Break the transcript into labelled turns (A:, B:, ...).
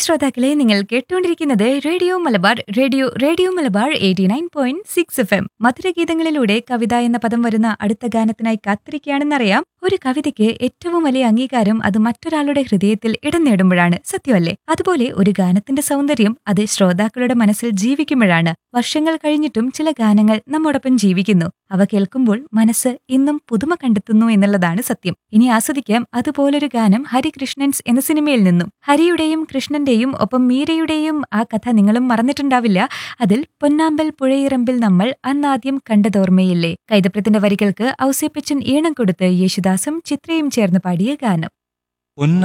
A: ശ്രോതാക്കളെ നിങ്ങൾ കേട്ടുകൊണ്ടിരിക്കുന്നത് radio Malabar radio radio Malabar eighty nine point six F M മധുരഗീതങ്ങളിലൂടെ കവിത എന്ന പദം വരുന്ന അടുത്ത ഗാനത്തിനായി കാത്തിരിക്കുകയാണെന്നറിയാം ഒരു കവിതയ്ക്ക് ഏറ്റവും വലിയ അംഗീകാരം അത് മറ്റൊരാളുടെ ഹൃദയത്തിൽ ഇടം നേടുമ്പോഴാണ് സത്യമല്ലേ അതുപോലെ ഒരു ഗാനത്തിന്റെ സൗന്ദര്യം അത് ശ്രോതാക്കളുടെ മനസ്സിൽ ജീവിക്കുമ്പോഴാണ് വർഷങ്ങൾ കഴിഞ്ഞിട്ടും ചില ഗാനങ്ങൾ നമ്മോടൊപ്പം ജീവിക്കുന്നു അവ കേൾക്കുമ്പോൾ മനസ്സ് ഇന്നും പുതുമ കണ്ടെത്തുന്നു എന്നുള്ളതാണ് സത്യം ഇനി ആസ്വദിക്കാം അതുപോലൊരു ഗാനം ഹരികൃഷ്ണൻസ് എന്ന സിനിമയിൽ നിന്നും ഹരിയുടെയും കൃഷ്ണന്റെയും ഒപ്പം മീരയുടെയും ആ കഥ നിങ്ങളും മറന്നിട്ടുണ്ടാവില്ല അതിൽ പൊന്നാമ്പൽ പുഴയിറമ്പിൽ നമ്മൾ അന്നാദ്യം കണ്ടതോർമ്മയില്ലേ കൈതപ്രത്തിന്റെ വരികൾക്ക് ഔസേപ്പച്ചൻ ഈണം കൊടുത്ത് യേശുദാസും ചിത്രയും ചേർന്ന് പാടിയ ഗാനം